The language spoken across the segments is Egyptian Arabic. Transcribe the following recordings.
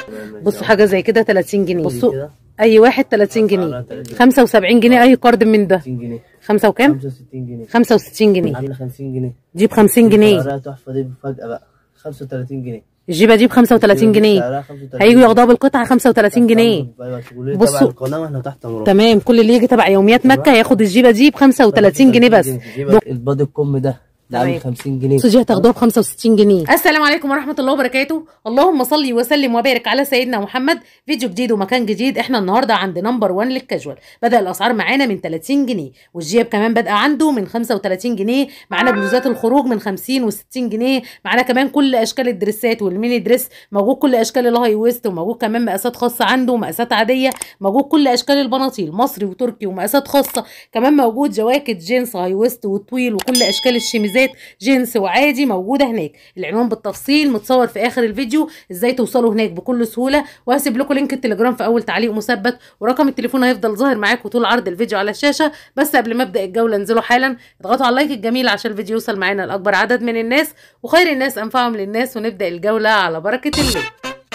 بصوا حاجه زي كده 30 جنيه بصوا كده. اي واحد 30 جنيه على 30. 75 جنيه اي كارد من ده 60 جنيه خمسة وكام 65 جنيه 65 جنيه عامله 50 جنيه جيب 50 جنيه سعرها تحفه دي مفاجاه بقى 35 جنيه الجيبه دي ب 35 جنيه سعرها 35 هيجوا ياخدوها بالقطعه 35 جنيه بصوا بصوا. تبع القناه واحنا تحت امرهم تمام كل اللي يجي تبع يوميات مكه ياخد الجيبه دي ب 35 جنيه بس جيبك البادي الكم ده ده عامل تمام. 50 جنيه بصوا دي هتاخدوها ب 65 جنيه السلام عليكم ورحمه الله وبركاته اللهم صل وسلم وبارك على سيدنا محمد فيديو جديد ومكان جديد احنا النهارده عند نمبر 1 للكاجوال بدا الاسعار معانا من 30 جنيه والجيب كمان بادئه عنده من 35 جنيه معانا بلوزات الخروج من 50 و60 جنيه معانا كمان كل اشكال الدريسات والميني دريس موجود كل اشكال الهاي ويست وموجود كمان مقاسات خاصه عنده ومقاسات عاديه موجود كل اشكال البناطيل مصري وتركي ومقاسات خاصه كمان موجود جواكت جينز هاي ويست وطويل وكل اشكال الشميزات جينز وعادي موجوده هناك العنوان بالتفصيل متصور في اخر الفيديو ازاي توصلوا هناك بكل سهوله وهسيب لكم لينك التليجرام في اول تعليق مثبت ورقم التليفون هيفضل ظاهر معاكم طول عرض الفيديو على الشاشه بس قبل ما ابدا الجوله انزلوا حالا اضغطوا على اللايك الجميل عشان الفيديو يوصل معانا لاكبر عدد من الناس وخير الناس انفعهم للناس ونبدا الجوله على بركه الله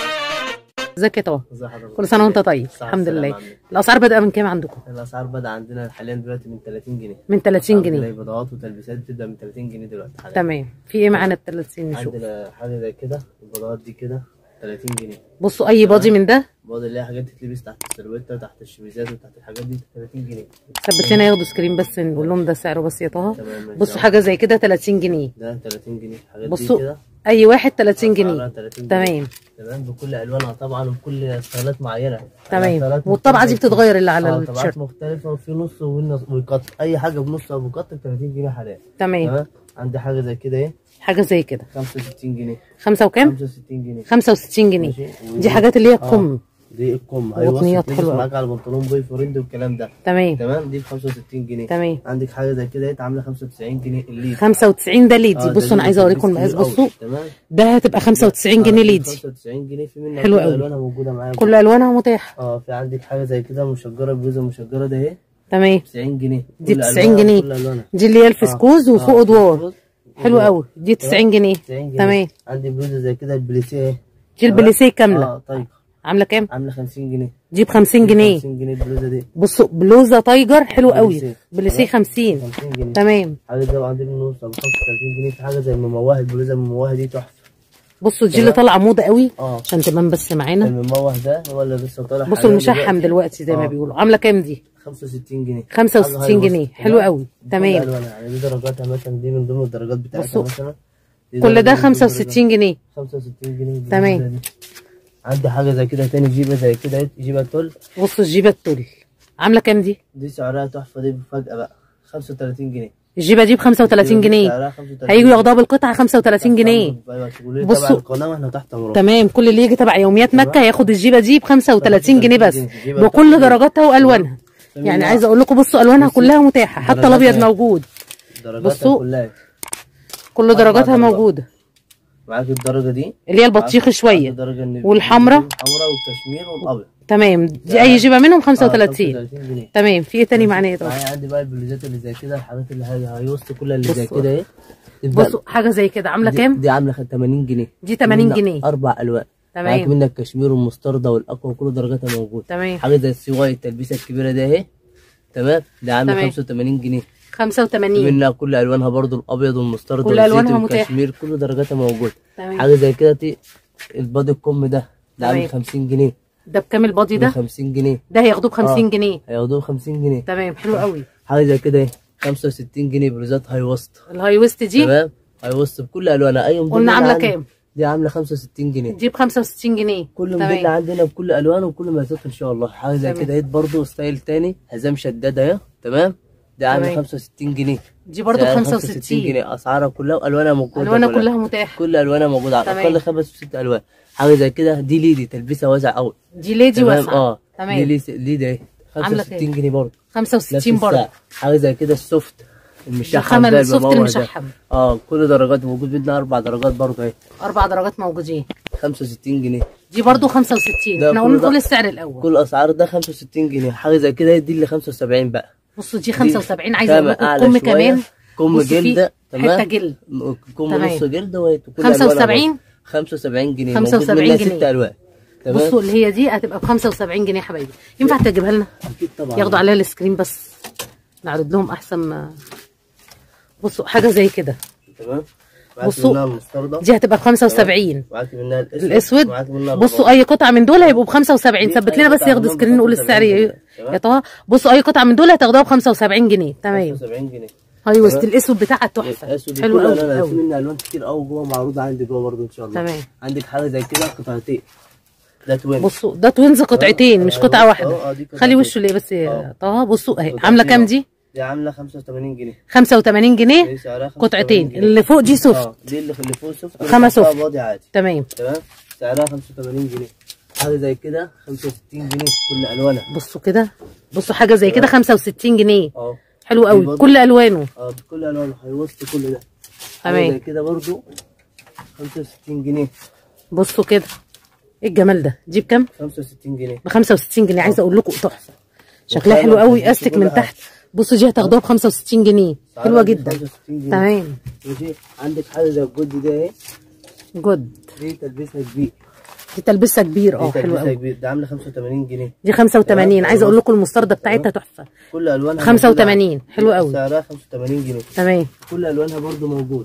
ازيك يا طه ازي حضرتك كل سنه وانت طيب السلام الحمد لله عليكم. الاسعار بادئه من كام عندكم الاسعار بدا عندنا حاليا دلوقتي من 30 جنيه من 30 جنيه عندنا بضاعات وتلبيسات بتبدا من 30 جنيه دلوقتي حاليا تمام في ايه معانا ب 30 نشوف عندنا حاجه زي كده البضاعات دي كده 30 جنيه بصوا اي بادي من ده برضه اللي هي حاجات تتلبس تحت السلويته وتحت الشميزات وتحت الحاجات دي 30 جنيه ثبت لنا ياخدوا سكرين بس نقول لهم ده سعره بس يا طه تمام ماشي. بصوا حاجه زي كده 30 جنيه ده 30 جنيه الحاجات دي بصوا كده اي واحد 30 أسعارها جنيه 30 جنيه. تمام تمام بكل الوانها طبعا وبكل ستايلات معينه تمام ستايلات والطبعه دي مختلفة. بتتغير اللي على اه طبعات التيشيرت مختلفه وفي نص والنص وقط اي حاجه بنص او بقط ب 30 جنيه حاليا تمام تمام عندي حاجه زي كده ايه حاجه زي كده 65 جنيه خمسة وكام 65 جنيه 65 جنيه ماشي. دي حاجات اللي هي الكم دي الكم وطنيات تلبس حلوة. معاك على البنطلون بوي فريند والكلام ده تمام تمام دي ب 65 جنيه تمام عندك حاجه زي كده ايه عامله 95 جنيه الليد 95 ده آه، ليدي ده بصوا انا ليد عايزه اوريكم تلبس المقاس كتير قوي. بصوا تمام ده هتبقى 95 جنيه آه، دي ليدي 95 جنيه في منها حلوة كل قوي. الوانها موجوده معايا كل الوانها متاحه اه في عندك حاجه زي كده مشجره بلوزه مشجره ده اهي تمام 90 جنيه دي كل 90 ألوانها جنيه. كل ألوانها. دي اللي هي الفسكوز آه، وفوق آه، ادوار فسكوز حلو وأدوار. قوي دي 90 جنيه 90 جنيه تمام عندي بلوزه زي كده البليسيه اهي دي البليسيه كامله اه طيب عامله كام عامله 50 جنيه دي ب 50 جنيه 50 جنيه البلوزه دي بصوا بلوزه تايجر حلو قوي بليسيه. بليسيه 50 50 جنيه تمام حاجه دي عندي منه 35 جنيه في حاجه زي المموه البلوزه المموه دي تحفه بصوا دي اللي طالعه موضه قوي اه عشان تبان بس معانا المموه ده هو اللي لسه طالع بصوا حاليا المشحم دلوقتي زي ما آه. بيقولوا عامله كام دي 65 جنيه 65 حاجة هاي جنيه وسط. حلو تمام؟ قوي بكل تمام ألوانها. يعني دي درجاتها مثلا دي من ضمن الدرجات بتاعتها بصوا. مثلا دي كل درجة ده من ضمن 65 جنيه 65 جنيه تمام. البلوزة دي. عندي حاجه زي كده تاني جيبه زي كده جيبه تل بصوا الجيبه التل عامله كام دي دي سعرها تحفه دي مفاجاه بقى 35 جنيه الجيبه دي ب 35 جنيه سعرها 35 هيجوا ياخدوها بالقطعه 35 جنيه بصوا بصوا. تبع القناه واحنا تحت امرهم تمام كل اللي يجي تبع يوميات مكه هياخد الجيبه دي ب 35 جنيه بس جيبة بكل تل. درجاتها والوانها يعني عايزه اقول لكم بصوا الوانها بصي. كلها متاحه حتى الابيض درجاتها. موجود درجاتها بصوا. كلها كل درجاتها درجات. موجوده معاك الدرجه دي اللي هي البطيخ شويه الدرجه النبي والحمراء. الحمراء والكشمير والابيض تمام دي اي جيبه منهم 35 35 جنيه تمام في ايه تاني معانا يا طارق؟ معايا عندي بقى البلوزات اللي زي كده الحاجات اللي هي هاي وسط كلها اللي زي بصوا. كده اهي تبدأ بصوا حاجه زي كده عامله دي- كام دي عامله 80 جنيه دي 80 منها جنيه اربع الوان معاك تمام منها الكشمير والمستردة والاقوى وكل درجاتها موجوده تمام حاجه زي السواي التلبيسه الكبيره ده اهي تمام ده عامله تمام. 85 جنيه في 85 منها كل الوانها برضو الابيض والمسترد كل والزيت ألوانها متاحة. والكشمير كل درجاتها موجوده تمام حاجه زي كده تي البادي الكم ده ده عامل تمام. 50 جنيه ده بكام البادي ب ده 50 جنيه ده هياخدوه ب 50 آه. جنيه هياخدوه 50 جنيه تمام حلو قوي حاجه زي كده اهي 65 جنيه بلوزات هاي وسط الهاي ويست دي تمام هاي وسط بكل الوانها اي موديل قلنا عامله عندي- كام دي عامله 65 جنيه دي ب 65 جنيه كل موديل تمام عندنا بكل الوانه وكل مقاسات ان شاء الله حاجه زي تمام. كده اهي برضه ستايل تاني حزام شداد اهي تمام ده عامل تمام. 65 جنيه دي برضو سعرها 65 جنيه اسعارها كلها والوانها موجوده الوانها كلها متاحه كل الوانها موجوده على تمام. الاقل خمس وست الوان حاجه زي كده دي ليدي تلبسها واسع قوي دي ليدي تمام واسعه اه دي تمام ليدي ليدي اهي عاملة 65 جنيه برضه نفس 65 برضه السعر. حاجه زي كده السوفت المشحم الخمل ده السوفت المموه ده. المشحم اه كل درجات موجود منها اربع درجات برضه اهي اربع درجات موجودين 65 جنيه دي برضو 65 ده احنا كله قلنا ده- نقول السعر الاول كل اسعار ده 65 جنيه حاجه زي كده دي اللي 75 بقى بصوا دي 75 عايزه اقول كام لكم أعلى الكم شوية. كمان كم بصوا فيه جلد حته تمام جلد كم تمام. نص جلد وهي كل 75 75 جنيه 75 موجود منها جنيه. ست الوان تمام بصوا اللي هي دي هتبقى ب 75 جنيه يا حبايبي ينفع تجيبها لنا اكيد طبعا ياخدوا عليها السكرين بس نعرض لهم احسن ما بصوا حاجه زي كده تمام معاك بصوا. منها المستردة دي هتبقى ب 75 معاك منها الاسود الاسود معاك منها بصوا اي قطعه من دول هيبقوا ب 75 دي ثبت أي لنا بس قطعة ياخدوا منهم ب سكرين نقول 75 السعر يا جنيه. تمام. يا طه بصوا اي قطعه من دول هتاخدوها ب 75 جنيه تمام 75 جنيه هاي وسط تمام. الاسود بتاعها تحفه الاسود حلو كله قوي لا لا في قوي منها الوان كتير قوي جوه معروضه عندي جوه برضه ان شاء الله تمام. عندك حاجه زي كده قطعتين ده توين بصوا ده توينز قطعتين آه، مش آه، قطعه آه، واحده آه، دي قطعتين. خلي وشه ليه بس يا آه. طه بصوا اهي قطعتين عامله كام أهو. دي دي عامله 85 جنيه 85 جنيه دي سعرها 85 قطعتين جنيه. اللي فوق دي سوفت اه دي اللي اللي فوق سوفت خمس اللي سوفت. تحتها باضي عادي تمام تمام سعرها 85 جنيه حاجه زي كده 65 جنيه كل الوانها بصوا كده بصوا حاجه زي كده 65 جنيه اه حلو دي قوي برضه. كل الوانه اه بكل الوانها هيوسط كل ده حاجة تمام. زي كده برضو 65 جنيه بصوا كده ايه الجمال ده دي بكام 65 جنيه ب 65 جنيه عايزه اقول لكم تحفه شكلها وفعلا حلو قوي بتدي استك كل من حاجة. تحت بصوا دي هتاخدوها ب 65 جنيه سعرها حلوه دي جدا 65 جنيه تمام ماشي عندك حاجه زي الجود ده اهي جود دي تلبسها كبير دي تلبسها كبير دي اه حلوه تلبسها قوي كبير ده عامله 85 جنيه دي 85 تمام. عايزه اقول لكم المستردة بتاعتها تحفه كل الوانها 85 موجودة. حلو قوي. سعرها 85 جنيه تمام كل الوانها برضو موجود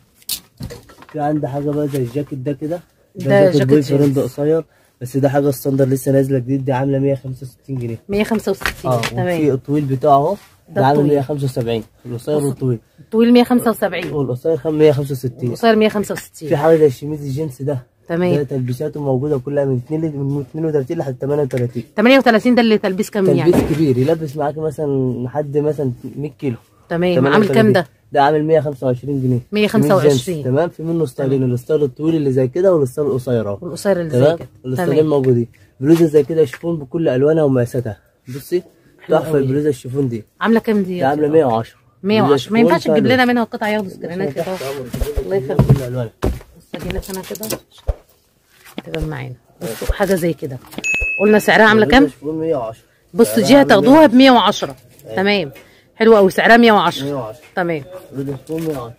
في عندي حاجه بقى زي الجاكيت ده كده ده جاكيت بوي جينز. فريند قصير بس ده حاجه ستاندر لسه نازله جديد دي عامله 165 جنيه 165 اه وفي تمام الطويل بتاعه اهو ده ده عامل الطويل. 175 القصير والطويل الطويل 175 والقصير خم 165 القصير في 165 حاجه زي الشميز الجينز ده ده تمام تلبيساته موجوده كلها من 2 من 32 لحد 38 38 ده اللي تلبيس كام يعني تلبيس كبير يلبس معاك مثلا لحد مثلا 100 كيلو تمام عامل كام ده ده عامل 125 جنيه 125. شميز جينز، تمام في منه ستايلين الستايل الطويل اللي زي كده والستايل القصير اهو والقصير اللي زي تمام كده الستايلين تمام موجودين بلوزه زي كده شيفون بكل الوانها ومقاساتها بصي حلو تحفه قوي. البلوزه الشيفون دي عامله كام دي دي يا عامله سيدي؟ 110 110 ما ينفعش تجيب لنا منها قطعه ياخدوا سكرينات كده الله يخليك. كل الوانها بص اجي لك انا كده تبقى معانا بصوا حاجه زي كده قلنا سعرها عامله كام شيفون 110 بصوا سعرها دي عامل هتاخدوها ب 110 تمام حلوه قوي سعرها 110 110 تمام بلوزه شيفون 110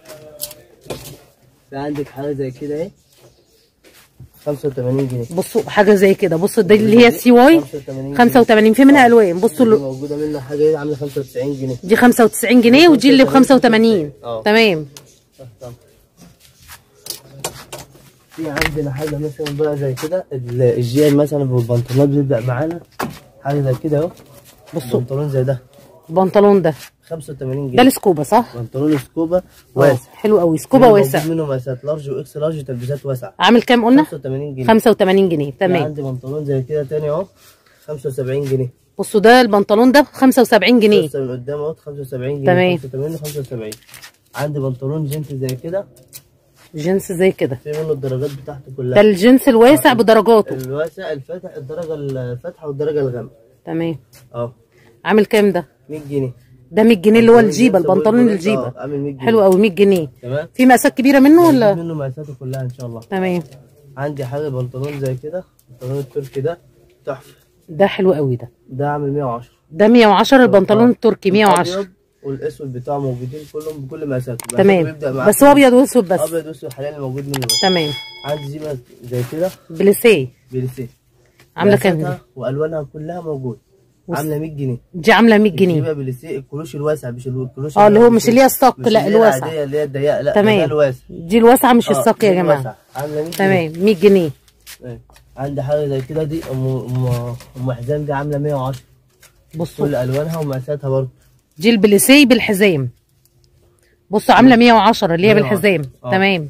في عندك حاجه زي كده اهي 85 جنيه بصوا حاجه زي كده بصوا دي اللي هي السي واي 85 جنيه. 85 في منها الوان بصوا دي اللي- موجوده منها حاجه ايه عامله 95 جنيه دي 95 جنيه ودي اللي ب 85 اه. تمام تحت في عندنا حاجه مثلا بقى زي كده ال- الجيل مثلا والبنطلونات بيبدا معانا حاجه زي كده اهو بصوا بنطلون زي ده البنطلون ده 85 ده جنيه السكوبا صح؟ بنطلون سكوبا اه، واسع حلو قوي سكوبا موجود واسع منه مقاسات لارج واكس لارج وتلبيسات واسعه عامل كام قلنا؟ 85 جنيه 85 جنيه في تمام عندي بنطلون زي كده تاني اهو 75 جنيه بصوا ده البنطلون ده 75 جنيه بص من قدام اهو 75 جنيه تمام. 85 75 عندي بنطلون جينز زي كده جنس زي كده في منه الدرجات بتاعته ده كلها الجنس الواسع بدرجاته الواسع الفاتح الدرجه الفاتحه والدرجه الغامقه تمام اه عامل كام ده؟ 100 جنيه ده 100 جنيه اللي هو الجيبه جينز البنطلون بولبولات، الجيبه اه عامل 100 جنيه حلو قوي 100 جنيه تمام في مقاسات كبيره منه ولا؟ منه مقاساته كلها ان شاء الله تمام عندي حاجه بنطلون زي كده البنطلون التركي ده تحفه ده حلو قوي ده ده عامل 110 ده 110 البنطلون التركي 110 الأبيض والاسود بتاعه موجودين كلهم بكل مقاساته تمام بيبدأ معاك بس هو ابيض واسود بس ابيض واسود حاليا موجود منه بس تمام عندي جيبه زي كده بليسيه بليسيه عامله كام دي؟ مقاساتها والوانها كلها موجود عامله 100 جنيه دي عامله 100 جنيه جيبه بليسيه الكروش الواسع مش الكروش اه اللي هو مش اللي هي الصك مش لا اللي هي الواسع العادية اللي هي الضيقه لا ده تمام الواسع دي الواسعه مش آه، الصك يا دي جماعه الواسع. عامله 100 جنيه تمام 100 جنيه إيه. عندي حاجه زي كده دي ام ام ام حزام دي عامله 110 بصوا كل الوانها ومقاساتها برضه دي البليسيه بالحزام بصوا عامله 110 اللي هي 110. بالحزام آه. تمام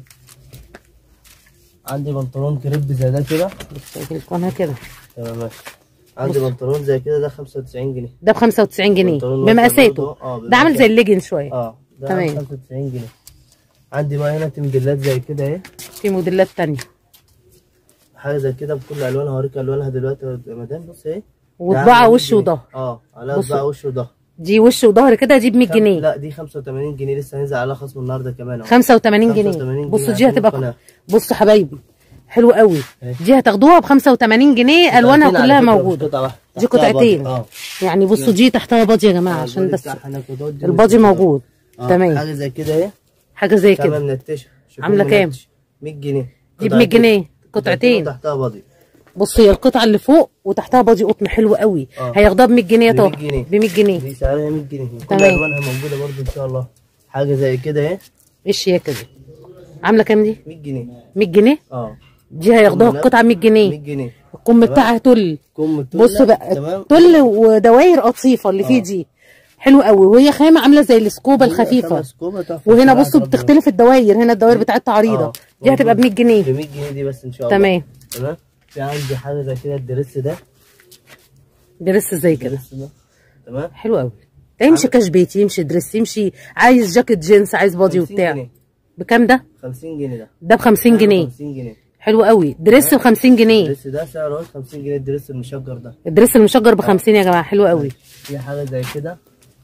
عندي بنطلون كريب زي ده كده بصوا اجي لكم انا كده تمام ماشي عندي بنطلون زي كده ده 95 جنيه ده ب 95 جنيه بنطلون واسع بمقاساته برضه. آه، ده عامل زي بمقاساته. الليجن شويه اه ده تمام. 95 جنيه عندي بقى هنا تمدلات زي كده اهي في موديلات تانية حاجه زي كده بكل الوانها هوريك الوانها دلوقتي يا مدام بص اهي ده وطباعه عاملة 100 وش جنيه. وظهر اه عليها بصوا. طباعه وش وظهر دي وش وظهر كده دي ب 100 خم- جنيه لا دي 85 جنيه لسه هينزل عليها خصم النهارده كمان اهو 85 85 جنيه جنيه بصوا دي عشان هتبقى القناة. بصوا حبايبي حلو قوي اهي. دي هتاخدوها ب 85 جنيه الوانها قطعتين كلها على فكرة، مش موجوده قطعة واحدة. دي تحتها قطعتين. بادي. اه يعني بصوا دي تحتها باضي يا جماعه عشان البادي بس بتاعها هناك ودول دي الباضي مش- موجود آه، تمام حاجه زي كده اهي حاجه زي تمام كده منتشه شوفوا عاملة كام؟ منتش. 100 جنيه دي ب 100 جنيه قطعتين وتحتها بادي بص هي القطعه اللي فوق وتحتها بادي قطن حلو قوي آه. هياخدها ب 100 جنيه يا ب 100 طه جنيه. ب 100 جنيه دي سعرها 100 جنيه كل تمام. الوانها موجوده برضو ان شاء الله حاجه زي كده اهي ايه الشياكه دي عامله كام دي 100 جنيه 100 جنيه اه دي هياخدوها كم القطعه 100 100 جنيه جنيه الكم بتاعها تل كم التولة، بص بقى تمام تل ودواير قطيفه اللي فيه آه. دي حلو قوي وهي خامه عامله زي السكوبه هي الخفيفه خمس كوبة تحفة وهنا بصراحة بصوا ربنا. بتختلف الدواير هنا الدواير بتاعتها عريضه آه. دي هتبقى ب 100 ب جنيه 100 جنيه دي بس ان شاء الله تمام تمام في عندي حاجه زي كده الدرس ده درس زي كده الدرس ده تمام حلو قوي ده يمشي كاش بيتي يمشي دريس يمشي عايز جاكيت جينز عايز بادي 50 وبتاع جنيه. بكام ده 50 جنيه ده ده ب 50 جنيه 50 جنيه حلو قوي دريس ب 50 جنيه الدرس ده سعره اهو 50 جنيه الدرس المشجر ده الدريس المشجر ب 50 يا جماعه حلو قوي في حاجه زي كده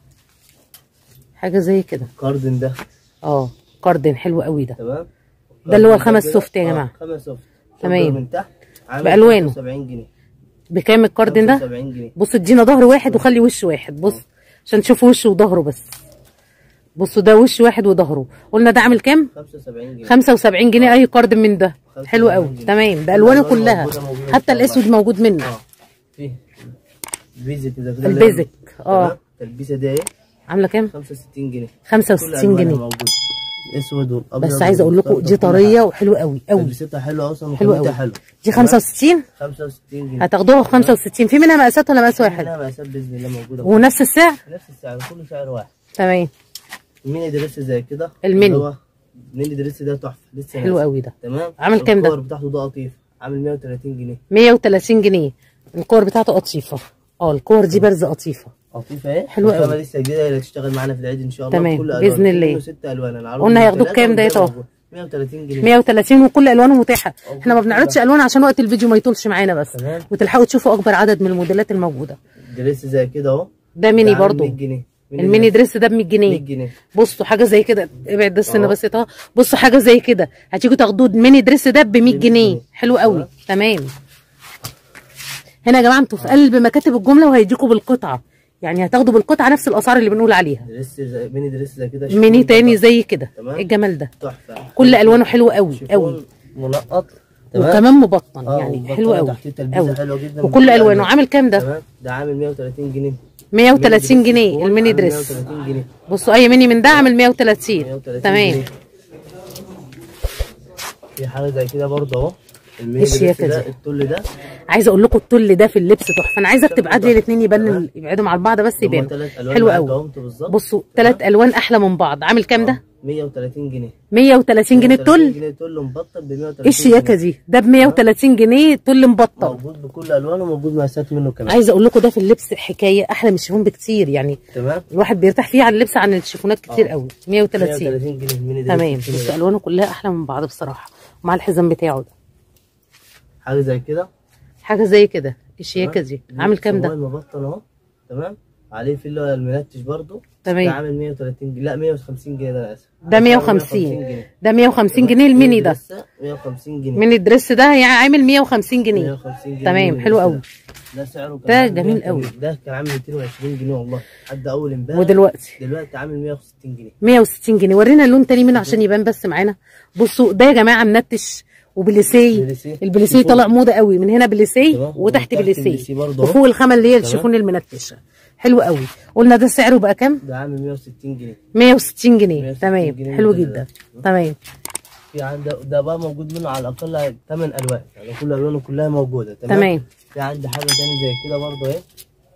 حاجه زي كده كاردن ده اه كاردن حلو قوي ده تمام ده اللي هو كاردن الخمس كده. سوفت يا آه، جماعة. خمس سوفت تمام. شجر من تحت عامل بألوانه. 75 جنيه بكام الكاردن ده 75 جنيه بص ادينا ظهر واحد وخلي وش واحد بص عشان تشوفوا وشه وظهره بس بصوا ده وش واحد وظهره قلنا ده عامل كام 75 جنيه 75 جنيه اي كاردن من ده 75 حلو قوي جنيه. تمام بالوانه الألوان كلها موجودة- موجودة إن حتى شاء الله. الاسود موجود منه اه في بيزك كده كده البيزك، آه. تمام؟ التلبيسه دي اهي عامله كام 65 جنيه كل 65 ألوانها جنيه موجود اسود والابيض بس عايزه اقول لكم والمختلط دي وكل طريه حاجة. وحلوه قوي قوي تلبيستها حلوه اصلا حلوه وخامتها قوي حلو دي تمام؟ 65 65 جنيه هتاخدوها ب 65 في منها مقاسات ولا مقاس واحد منها مقاسات باذن الله موجوده ونفس السعر نفس السعر كله سعر واحد تمام الميني دريس زي كده الميني. اللي هو الميني دريس ده تحفه لسه حلو نازل. قوي ده تمام عامل كام ده؟ الكور بتاعته ده قطيف عامل 130 جنيه 130 جنيه الكور بتاعته قطيفه اه الكور دي برز قطيفه قطيفه اهي حلوة الخامة قوي. لسه جديده اللي هتشتغل معانا في العيد ان شاء الله تمام، بكل بإذن ألوان. الله. منه ست الوان انا عارض قلنا من هياخدوه ثلاثة بكام ده يا وقدام طه؟ موجود. 130 جنيه 130 وكل الوانه متاحه أو احنا ما كل بنعرضش ده. الوان عشان وقت الفيديو ما يطولش معانا بس تمام. وتلحقوا تشوفوا اكبر عدد من الموديلات الموجوده دريس زي كده اهو ده ميني ده عامل برضو 100 جنيه الميني دريس ده ب 100 100 جنيه جنيه بصوا حاجه زي كده ابعد ده السن أهو. بس طه بصوا حاجه زي كده هتيجوا تاخدوه الميني دريس ده ب 100 100 جنيه جنيه. حلو قوي أه. تمام هنا يا جماعه انتوا في قلب مكاتب الجمله وهيديكوا بالقطعه يعني هتاخدوا بالقطعه نفس الاسعار اللي بنقول عليها دريس زي ميني دريس زي كده ميني شيفون تاني بقى. زي كده تمام. ايه الجمال ده تحفه كل الوانه حلوه قوي شيفون قوي منقط تمام وكمان مبطن آه، يعني ومبطن حلو قوي تحتيه تلبيسة قوي حلوة جدا وكل بكل الوانه ألوان. عامل كام ده تمام ده عامل 130 جنيه 130 ميني دريس جنيه شيفون الميني عامل دريس 130 جنيه بصوا اي ميني من ده عامل 130 130 تمام جنيه. في حاجه زي كده برضه اهو الميني إيش هي دريس ده كده؟ التل ده عايزه اقول لكم التل ده في اللبس تحفه انا عايزك تبعت لي الاثنين يبان يبعدوا مع بعض بس هما يبانوا تلات ألوان حلو معاك قوي أهو بالظبط بصوا ثلاث الوان احلى من بعض عامل كام ده 130 جنيه 130 جنيه 130 التل جنيه تل مبطل ب 130 ايه الشياكه جنيه. دي ده ب 130 جنيه تل مبطل موجود بكل الوانه وموجود مقاسات منه كمان عايزه اقول لكم ده في اللبس حكايه احلى من الشيفون بكتير يعني تمام الواحد بيرتاح فيه عن اللبس عن الشيفونات كتير قوي 130 130 جنيه الميني دريس تمام التل بصوا ده. الوانه كلها احلى من بعض بصراحه ومع الحزام بتاعه ده حاجه زي كده حاجه زي كده الشياكه دي عامل كام ده موبايل مبطل اهو تمام عليه في اللي هو المنتش برضه تمام. ده عامل 130 جنيه لا 150 جنيه ده انا اسف ده 150 جنيه ده 150 جنيه الميني ده لسه 150 جنيه ميني الدريس ده يعني عامل 150 جنيه 150 جنيه تمام من حلو لسه قوي ده. ده سعره كان ده عامل جميل 100 قوي. ده كان عامل 220 جنيه والله لحد اول امبارح ودلوقتي دلوقتي عامل 160 جنيه 160 جنيه ورينا اللون تاني منه عشان يبان بس معانا بصوا ده يا جماعه منتش وبليسيه بليسيه. البليسيه شيفون. طالع موضه قوي من هنا بليسيه تمام. وتحت وتحت بليسيه بليسيه برضه أهو. وفوق الخامه اللي هي الشيفون المنتشه حلو قوي قلنا ده سعره بقى كام ده عامل 160 جنيه 160 جنيه 160 تمام جنيه حلو ده- جدا تمام في عندك ده بقى موجود منه على الاقل 8 الوان يعني كل الوانه كلها موجوده تمام تمام. في عندي حاجه تاني زي كده برضه اهي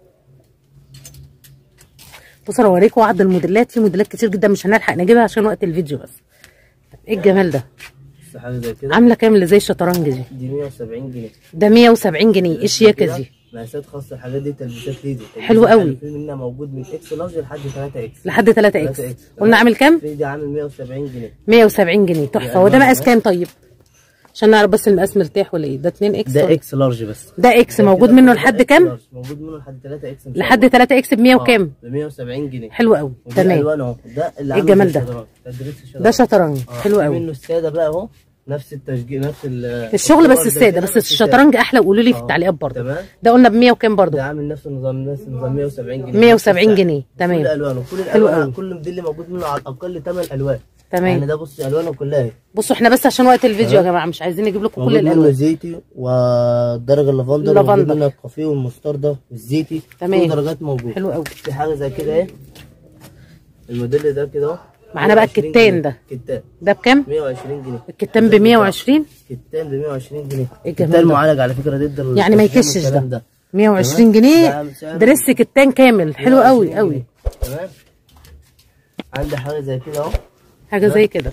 بصوا انا اوريكم عرض الموديلات في موديلات كتير جدا مش هنلحق نجيبها عشان وقت الفيديو بس ايه الجمال ده بس حاجه زي كده عامله كام اللي زي الشطرنج دي دي 170 جنيه ده 170 جنيه ايه الشياكه كده دي مقاسات خاصه الحاجات دي تلبيسات ليزي حلو قوي. في منها موجود من اكس لارج لحد 3 اكس لحد 3 اكس 3 إكس. قلنا عامل كام في دي عامل 170 جنيه 170 جنيه تحفه يعني هو ده ألوان مقاس أهي. كام طيب عشان نعرف بس المقاس مرتاح ولا ايه ده 2 اكس ده ولا- اكس لارج بس ده اكس ده موجود كده منه ده لحد إكس كام لارج. موجود منه لحد 3 اكس إن شاء لحد الله. 3 اكس ب 100 آه، وكام ب 170 جنيه حلو قوي ودي تمام الوان اهو ده اللي إيه عامل الجمال زي ده؟ الشطرنج. تدريس الشطرنج. ده شطرنج آه، حلو في قوي منه الساده بقى اهو نفس التشجيع نفس ال- الشغل بس الصور زي الساده كده، بس السادة. الشطرنج احلى وقولوا لي في آه، التعليقات برضه تمام ده قلنا ب 100 وكام برضه ده عامل نفس النظام نفس النظام 170 جنيه 170 نفس السعر. جنيه، تمام. كل الوانه كل حلو الالوان قوي. كل موديل موجود منه على الاقل 8 الوان تمام. يعني ده بص الوانه كلها اهي بصوا احنا بس عشان وقت الفيديو يا جماعه مش عايزين نجيب لكم كل موجود منه الالوان زيتي والدرجه اللافندر اللافندر. وموجود منه الكافيه والمستردة والزيتي تمام. كل درجات موجوده حلو قوي في حاجه زي كده اهي الموديل ده كده اهو معانا بقى 120 الكتان جنيه. ده. كتان ده بكام 120 جنيه الكتان ب 120 كتان ب 120 جنيه إيه الجمال كتان ده؟ معالج على فكره ضد ال- يعني ما التدخين يكشش والكلام ده 120 تمام. جنيه ده سعره- دريس كتان كامل حلو 120 قوي جنيه. قوي تمام عندي حاجه زي كده اهو حاجه زي كده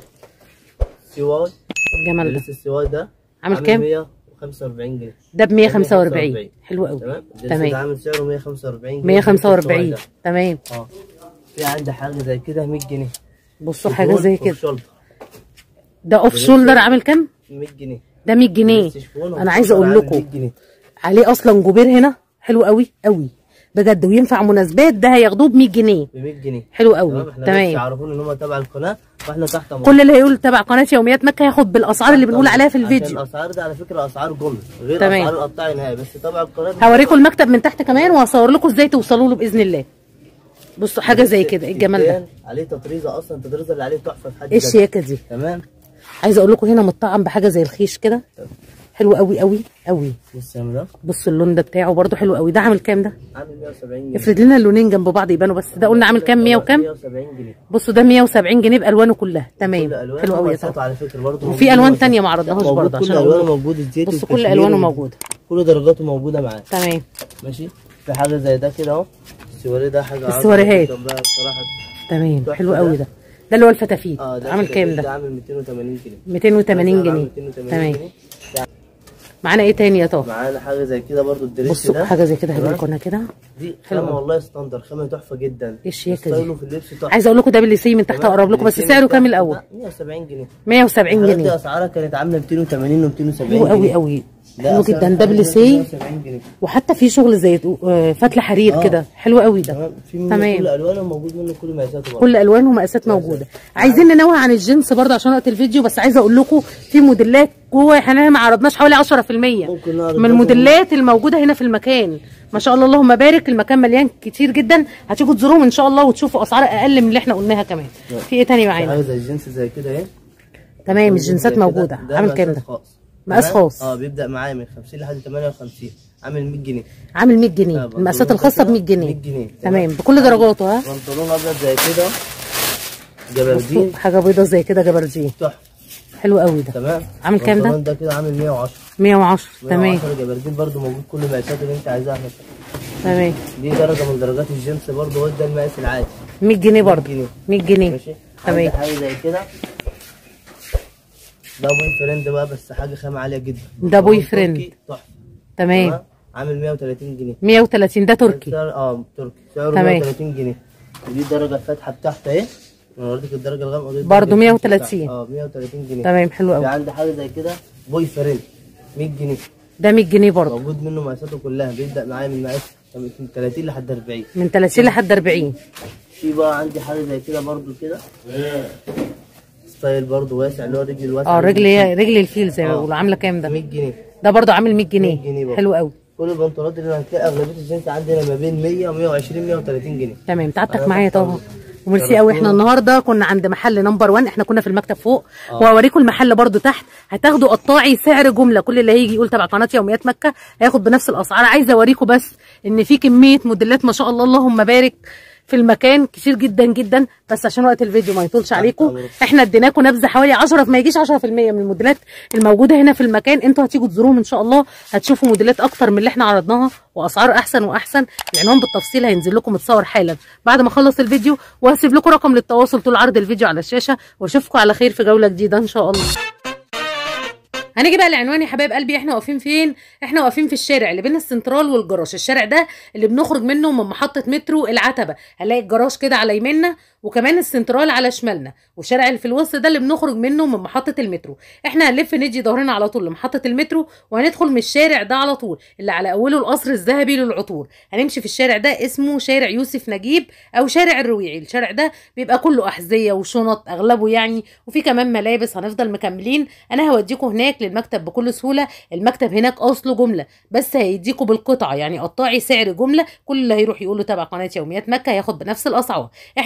سي واي الجمال ده لسه السي واي ده عامل كام؟ 145 جنيه ده ب 145 145. حلو قوي تمام ده تمام عامل سعره 145 جنيه 145 ده. تمام اه في عندي حاجه زي كده 100 جنيه بصوا حاجه زي كده شولدر ده اوف شولدر عامل كام 100 جنيه ده 100 جنيه بس شفون انا عايزه وشولدر اقول عامل 100 لكم جنيه. عليه اصلا جوبير هنا حلو قوي قوي بجد وينفع مناسبات ده هياخدوه ب 100 جنيه ب 100 جنيه حلو تمام قوي احنا بس تمام يعرفون ان هم تبع القناه واحنا تحت امر كل اللي هيقول تبع قناه يوميات مكه هياخد بالاسعار اللي بنقول عليها في عشان الفيديو الاسعار دي على فكره اسعار جمله غير تمام. اسعار القطاع نهائي بس تبع القناه هوريكم المكتب من تحت كمان وهصور لكم ازاي توصلوا له باذن الله بصوا حاجه زي كده ايه الجمال ده كتان عليه تطريزه اصلا التطريزه اللي عليه تحفه في حد ايه ذاتها. الشياكه دي تمام عايزه اقول لكم هنا متطعم بحاجه زي الخيش كده حلو قوي قوي قوي بص يا ده بصوا اللون ده بتاعه برده حلو قوي ده عامل كام ده عامل 170 جنيه افرد لنا اللونين جنب بعض يبانوا بس ده قلنا عامل كام 100 وكام 170 جنيه بصوا ده 170 جنيه بالوانه كلها كل تمام ألوان حلو قوي يا ومقاساته طبعا على فكره برضه وفي موجود ألوان مقاسات. تانية ما عرضناهاش موجود برضه كل عشان الوانه أقول لكم. موجود الزيت بصوا كل والكشمير الوانه وال- موجوده كل درجاته موجوده معاه تمام ماشي في حاجه زي ده كده اهو السواري ده حاجه عظمة السواريهات. جداً بقى بصراحه تمام تحفة حلو ده. قوي ده ده اللي هو الفتافيت اه ده عامل كده كام ده ده عامل 280 جنيه 280 ده جنيه عامل 280 تمام جنيه. معانا ايه تاني يا طه معانا حاجه زي كده برضو الدريس بصوا ده حاجه زي كده هجيب تمام؟ لكم انا كده دي حلو خامه أوي. والله ستاندر خامه تحفه جدا ايه الشياكة دي؟ ستايله في اللبس تحفه عايزه اقول لكم ده بالليسي من تحت تمام؟ اقرب لكم بس الاتنين سعره بتاعته كام الاول ده 170 جنيه 170 الحاجات دي جنيه اسعارها كانت عامله 280 و 270 حلو قوي جنيه. قوي ده حلو أسعار جدا ده الحاجة بالليسي 170 جنيه وحتى في شغل زي آه، فتله حرير آه. كده حلو قوي ده تمام في منه تمام. كل الوانه وموجود منه كل مقاساته برضه كل الوان ومقاسات موجوده عايزين ننوه عن الجنس برضه عشان وقت الفيديو بس عايزه اقول لكم في موديلات جوه احنا ما عرضناش حوالي 10% ممكن نعرض من برضه الموديلات الموجوده هنا في المكان ما شاء الله اللهم بارك المكان مليان كتير جدا هتيجوا تزوروهم ان شاء الله وتشوفوا اسعار اقل من اللي احنا قلناها كمان في ايه تاني في معانا حاجه زي الجنس زي كده اهي تمام الجنسات زي كده. موجوده ده عامل كام مقاسات ده خاص مقاس تمام؟ خاص. اه بيبدا معايا من 50 لحد 58 عامل 100 جنيه عامل 100 جنيه آه، المقاسات بنطلون الخاصه ب كده 100 جنيه 100 جنيه تمام بكل درجاته ها بنطلون ابيض زي كده بصوا جبردين حاجه بيضه زي كده جبردين تحفه حلو قوي ده تمام عامل كام ده؟ البنطلون ده كده عامل 110 110 تمام 110 جبردين برضو موجود كل مقاساته اللي انت عايزاها هنا تمام دي درجه من درجات الجنس برضو هو ده المقاس العادي 100 جنيه برضه جنيه. 100 جنيه ماشي تمام. عندي حاجه زي كده ده بوي فريند بقى بس حاجه خامه عاليه جدا ده بوي تركي فريند. تحفه تمام تمام؟ عامل 130 جنيه 130 ده تركي سعر- اه تركي سعره تمام. 130 جنيه ودي الدرجه الفاتحه بتاعته اهي انا وريتك الدرجه الغامقه ودي برضو الدرجة 130. اه 130 جنيه تمام حلو في قوي عندي حاجه زي كده بوي فريند 100 جنيه ده 100 جنيه برضه موجود منه مقاساته كلها بيبدا معايا من مقاس من 30 لحد 40 من 30 لحد 40 في بقى عندي حاجه زي كده برضو كده ستايل برضو واسع اللي هو رجل الواسع اه رجل رجل الفيل زي ما آه. بيقولوا عامله كام ده 100 جنيه ده برضه عامل 100 100 جنيه جنيه برضه. حلو قوي كل البنطلونات اللي هتلاقي اغلبيه الجنس عندنا ما بين 100 و 120 130 جنيه تمام تعبتك أنا معايا بختار. طبعا وميرسي قوي احنا النهارده كنا عند محل نمبر 1 احنا كنا في المكتب فوق وهوريكم المحل برضو تحت هتاخدوا قطاعي سعر جمله كل اللي هيجي يقول تبع قناه يوميات مكه هياخد بنفس الاسعار عايزه اوريكم بس ان في كميه موديلات ما شاء الله اللهم بارك في المكان كتير جدا جدا بس عشان وقت الفيديو ما يطولش عليكم أمرك. احنا اديناكم نبذه حوالي 10 ما يجيش 10% من الموديلات الموجوده هنا في المكان انتوا هتيجوا تزوروهم ان شاء الله هتشوفوا موديلات اكتر من اللي احنا عرضناها واسعار احسن واحسن العنوان بالتفصيل هينزل لكم متصور حالا بعد ما اخلص الفيديو وهسيب لكم رقم للتواصل طول عرض الفيديو على الشاشه واشوفكم على خير في جوله جديده ان شاء الله هنيجي بقى لعنوان يا حبايب قلبي احنا واقفين فين احنا واقفين في الشارع اللي بين السنترال والجراج الشارع ده اللي بنخرج منه من محطه مترو العتبه هنلاقي الجراج كده على يميننا وكمان السنترال على شمالنا والشارع اللي في الوسط ده اللي بنخرج منه من محطه المترو احنا هنلف ندي ظهرنا على طول لمحطه المترو وهندخل من الشارع ده على طول اللي على اوله القصر الذهبي للعطور هنمشي في الشارع ده اسمه شارع يوسف نجيب او شارع الرويعي الشارع ده بيبقى كله احذيه وشنط اغلبه يعني وفي كمان ملابس هنفضل مكملين انا هوديكم هناك للمكتب بكل سهوله المكتب هناك اصله جمله بس هيديكوا بالقطعه يعني قطاعي سعر جمله كل اللي هيروح يقول له تبع قناه يوميات مكه هياخد بنفس الاسعار احنا هنفضل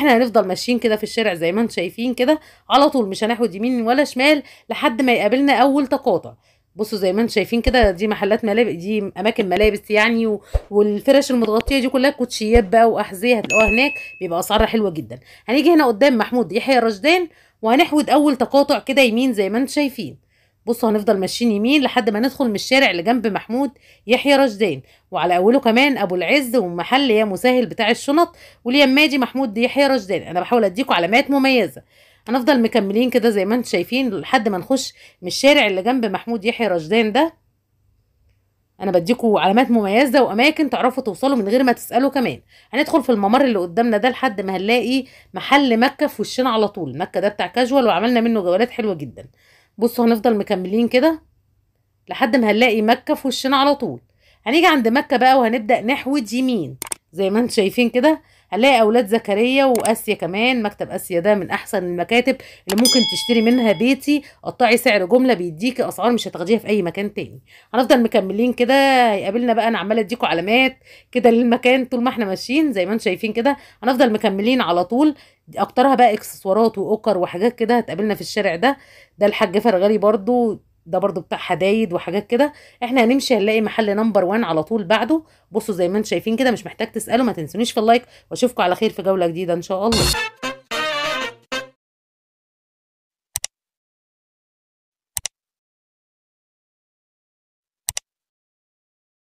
هنفضل ماشيين كده في الشارع زي ما انتم شايفين كده على طول مش هناخد يمين ولا شمال لحد ما يقابلنا اول تقاطع بصوا زي ما انتم شايفين كده دي محلات ملابس دي اماكن ملابس يعني و... والفرش المتغطيه دي كلها كوتشيات بقى واحذيه هتلاقوها هناك بيبقى اسعارها حلوه جدا هنيجي هنا قدام محمود يحيى رشدان وهنحود اول تقاطع كده يمين زي ما انتم شايفين بصوا هنفضل ماشيين يمين لحد ما ندخل من الشارع اللي جنب محمود يحيى رشدان وعلى اوله كمان ابو العز ومحل يا مسهل بتاع الشنط واليمادي محمود يحيى رشدان انا بحاول اديكم علامات مميزه هنفضل مكملين كده زي ما انتم شايفين لحد ما نخش من الشارع اللي جنب محمود يحيى رشدان ده انا بديكوا علامات مميزه واماكن تعرفوا توصلوا من غير ما تسالوا كمان هندخل في الممر اللي قدامنا ده لحد ما هنلاقي محل مكه في وشنا على طول مكه ده بتاع كاجوال وعملنا منه جولات حلوه جدا بصوا هنفضل مكملين كده لحد ما هنلاقي مكه في وشنا على طول هنيجي عند مكه بقى وهنبدا نحود يمين زي ما انتم شايفين كده هنلاقي اولاد زكريا واسيا كمان مكتب اسيا ده من احسن المكاتب اللي ممكن تشتري منها بيتي قطعي سعر جمله بيديكي اسعار مش هتاخديها في اي مكان تاني هنفضل مكملين كده هيقابلنا بقى انا عماله اديكوا علامات كده للمكان طول ما احنا ماشيين زي ما انتم شايفين كده هنفضل مكملين على طول اكترها بقى اكسسوارات واوكر وحاجات كده هتقابلنا في الشارع ده ده الحاج فرغلي برضو ده برضو بتاع حدايد وحاجات كده احنا هنمشي هنلاقي محل نمبر 1 على طول بعده بصوا زي ما انتم شايفين كده مش محتاج تسالوا ما تنسونيش في اللايك واشوفكم على خير في جوله جديده ان شاء الله